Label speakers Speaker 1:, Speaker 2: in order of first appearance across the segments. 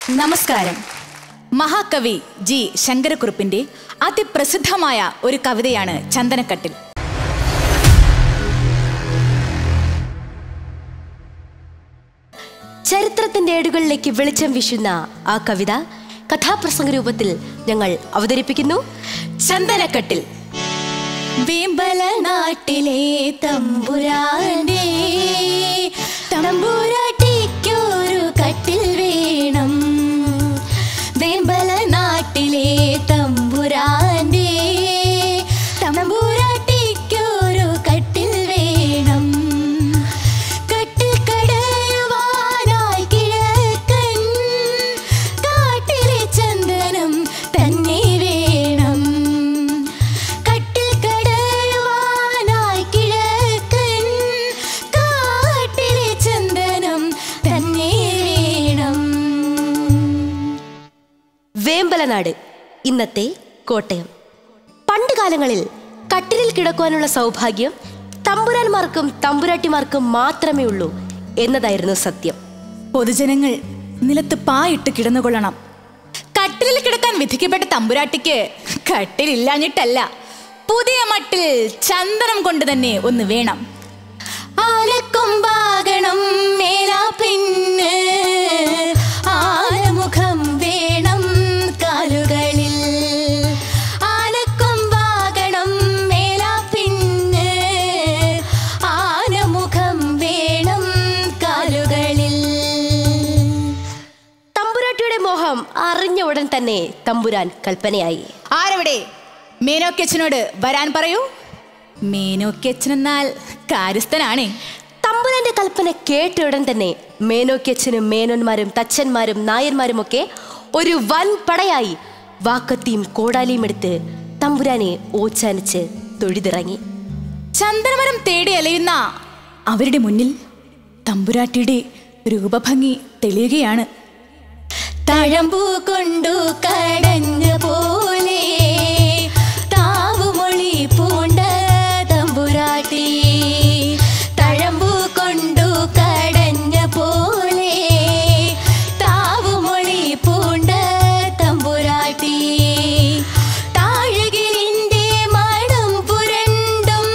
Speaker 1: നമസ്കാരം മഹാകവി ജി ശങ്കരക്കുറുപ്പിന്റെ അതിപ്രസിദ്ധമായ ഒരു കവിതയാണ് ചന്ദനക്കട്ടിൽ
Speaker 2: ചരിത്രത്തിന്റെ ഏടുകളിലേക്ക് വെളിച്ചം വീശുന്ന ആ കവിത കഥാപ്രസംഗ രൂപത്തിൽ ഞങ്ങൾ അവതരിപ്പിക്കുന്നു ചന്ദനക്കട്ടിൽ
Speaker 1: വേമ്പല നാട്ടിലെ തമ്പുരാന്റെ തമ്പുരാട്ടിക്കൊരു കട്ടിൽ വേണം വേമ്പല നാട്ടിലെ തമ്പുരാന്റെ തമ്പുരാട്ടിക്കൊരു കട്ടിൽ വേണം കട്ടിൽ കടയുവാനായി കിഴക്കൻ കാട്ടിലെ ചന്ദനം തന്നെ വേണം കട്ടിൽ കടയുവാനായി കിഴക്കൻ കാട്ടിലെ ചന്ദനം തന്നെ വേണം
Speaker 2: വേമ്പലനാട് ഇന്നത്തെ കോട്ടയം പണ്ട് കാലങ്ങളിൽ കട്ടിലിൽ കിടക്കുവാനുള്ള സൗഭാഗ്യം തമ്പുരാന്മാർക്കും തമ്പുരാട്ടിമാർക്കും മാത്രമേ ഉള്ളൂ എന്നതായിരുന്നു സത്യം
Speaker 1: പൊതുജനങ്ങൾ നിലത്ത് പായിട്ട് കിടന്നുകൊള്ളണം കട്ടിലിൽ കിടക്കാൻ വിധിക്കപ്പെട്ട തമ്പുരാട്ടിക്ക് കട്ടിലില്ലാഞ്ഞിട്ടല്ല പുതിയ മട്ടിൽ ചന്ദനം കൊണ്ട് തന്നെ ഒന്ന് വേണം ആലക്കൊമ്പാകണം മേലാ പിന്നെ ആനമുഖം വേണം കാലുകളിൽ ആനക്കൊമ്പാകണം മേലാ പിന്നെ ആനമുഖം വേണം കാലുകളിൽ
Speaker 2: തമ്പുരാട്ടിയുടെ മോഹം അറിഞ്ഞ ഉടൻ തന്നെ തമ്പുരാൻ കൽപ്പനയായി
Speaker 1: ആരവിടെ മേനോക്കച്ചനോട് വരാൻ പറയൂ മേനോക്കച്ചൻ എന്നാൽ കാര്യസ്ഥനാണേ
Speaker 2: തമ്പുരാന്റെ കൽപ്പന കേട്ട ഉടൻ തന്നെ മേനോക്കച്ചനും മേനോന്മാരും തച്ചന്മാരും നായന്മാരും ഒക്കെ ഒരു വൻ പടയായി വാക്കത്തിയും കോടാലിയും എടുത്ത് തമ്പുരാനെ ഓച്ചാനിച്ച് തൊഴുതിറങ്ങി
Speaker 1: ചന്ദനമരം തേടി അലയുന്ന അവരുടെ മുന്നിൽ തമ്പുരാട്ടിയുടെ രൂപഭംഗി തെളിയുകയാണ് തഴമ്പൂ കൊണ്ടു കടഞ്ഞ പോലെ താവുമൊഴി പൂണ്ട തമ്പുരാട്ടി തഴമ്പൂ കൊണ്ടു കടഞ്ഞ പോലെ താവുമൊഴി പൂണ്ട തമ്പുരാട്ടി താഴകിലിന്റെ മണം പുരണ്ടും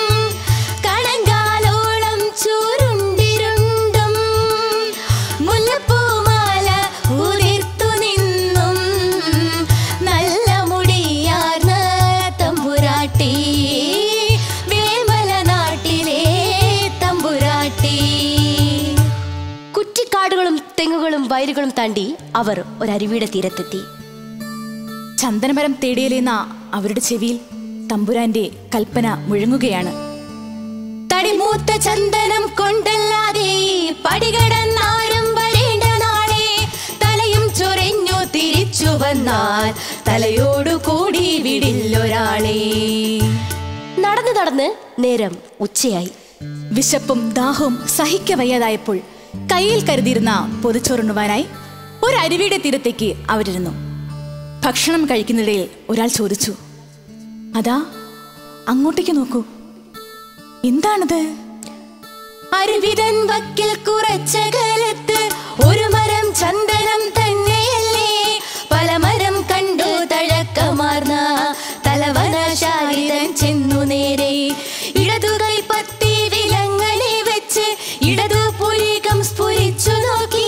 Speaker 1: കണങ്കാലോളം ചുരുണ്ടിരുണ്ടും മുല്ലപ്പൂമാല ഉതിർത്തു നിന്നും നല്ല മുടിയാർന്ന തമ്പുരാട്ടി വേമല നാട്ടിലെ തമ്പുരാട്ടി
Speaker 2: കുറ്റിക്കാടുകളും തെങ്ങുകളും വയലുകളും താണ്ടി അവർ ഒരരുവിയുടെ തീരത്തെത്തി
Speaker 1: ചന്ദനമരം തേടിയലെന്ന അവരുടെ ചെവിയിൽ തമ്പുരാന്റെ കൽപ്പന മുഴങ്ങുകയാണ് തടിമൂത്ത ചന്ദനം കൊണ്ടല്ലാതെ പടികടന്നാരും വരേണ്ട നാളെ തലയും ചൊറിഞ്ഞു തിരിച്ചു വന്നാൽ തലയോടു കൂടി വിടില്ലൊരാളെ
Speaker 2: നടന്ന് നടന്ന് നേരം ഉച്ചയായി
Speaker 1: വിശപ്പും ദാഹവും സഹിക്കവയ്യാതായപ്പോൾ കയ്യിൽ കരുതിയിരുന്ന പൊതിച്ചോറുണ്ണുവാനായി ഒരു അരുവിയുടെ തീരത്തേക്ക് അവരിരുന്നു ഭക്ഷണം കഴിക്കുന്നിടയിൽ ഒരാൾ ചോദിച്ചു അതാ അങ്ങോട്ടേക്ക് നോക്കൂ എന്താണത് അരുവിതൻ വക്കിൽ കുറച്ചകലത്ത് ഒരു മരം ചന്ദനം തന്നെയല്ലേ പല മരം കണ്ടു തഴക്കമാർന്ന തലവനശാലിതൻ ചെന്നു നേരെ ഇടതു കൈപ്പത്തി വിലങ്ങനെ വെച്ച് ഇടതു പുരികം സ്ഫുരിച്ചു നോക്കി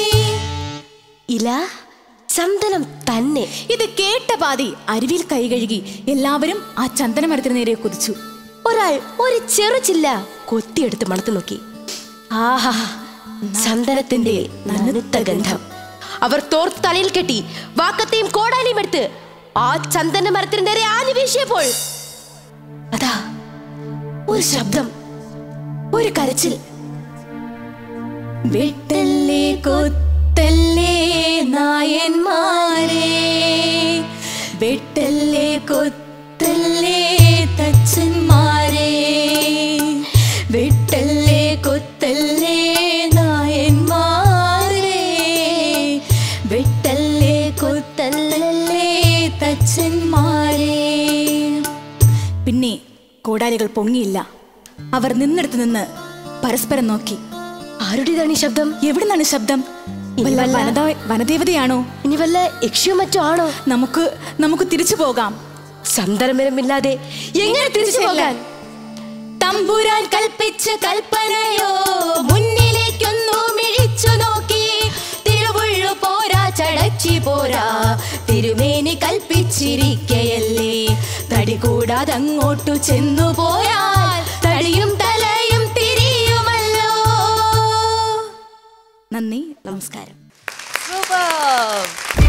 Speaker 2: ഇല ചന്ദനം തന്നെ
Speaker 1: ഇത് കേട്ട പാതി അരുവിയിൽ കൈ കഴുകി എല്ലാവരും ആ ചന്ദനമരത്തിന് നേരെ കുതിച്ചു
Speaker 2: ഒരാൾ ഒരു ചെറു ചില്ല കൊത്തിയെടുത്ത് മണത്തു നോക്കി ആഹാ ചന്ദനത്തിന്റെ നനുത്ത ഗന്ധം അവർ തോർത്ത് തലയിൽ കെട്ടി വാക്കത്തെയും കോടാലിയും എടുത്ത് ആ ചന്ദന മരത്തിന് നേരെ ആഞ്ഞു വീശിയപ്പോൾ അതാ ഒരു ശബ്ദം
Speaker 1: ഒരു കരച്ചിൽ വെട്ടല്ലേ കൊത്തല്ലേ നായന്മാരെ വെട്ടല്ലേ കൊത്തല്ലേ തച്ചന്മാരെ വെട്ടല്ലേ കൊത്തല്ലേ നായന്മാരെ വെട്ടല്ലേ കൊത്തല്ലേ തച്ചന്മാരെ പിന്നെ കോടാലികൾ പൊങ്ങിയില്ല അവർ നിന്നെടുത്ത് നിന്ന് പരസ്പരം നോക്കി
Speaker 2: ആരുടേതാണ് ഈ ശബ്ദം
Speaker 1: എവിടുന്നാണ് ശബ്ദം
Speaker 3: വല്ല
Speaker 2: വല്ല-
Speaker 3: വനത വനദേവതയാണോ
Speaker 2: ഇനി വല്ല യക്ഷിയോ മറ്റോ ആണോ
Speaker 3: നമുക്ക് നമുക്ക് തിരിച്ചു പോകാം
Speaker 2: സന്ദർഭമില്ലാതെ എങ്ങനെ തിരിച്ചു പോകാൻ
Speaker 1: തമ്പുരാൻ കൽപ്പിച്ച കൽപ്പനയോ മുന്നിലേക്കൊന്നു മിഴിച്ചു നോക്കി തിരുവുള്ളു പോരാ ചടച്ചി പോരാ തിരുമേനി കൽപ്പിച്ചിരിക്കയല്ലേ തടി കൂടാതെ അങ്ങോട്ടു ചെന്നു പോയാൽ തടിയും തലയും തിരിയുമല്ലോ
Speaker 3: നന്ദി
Speaker 1: നമസ്കാരം
Speaker 2: സൂപ്പർ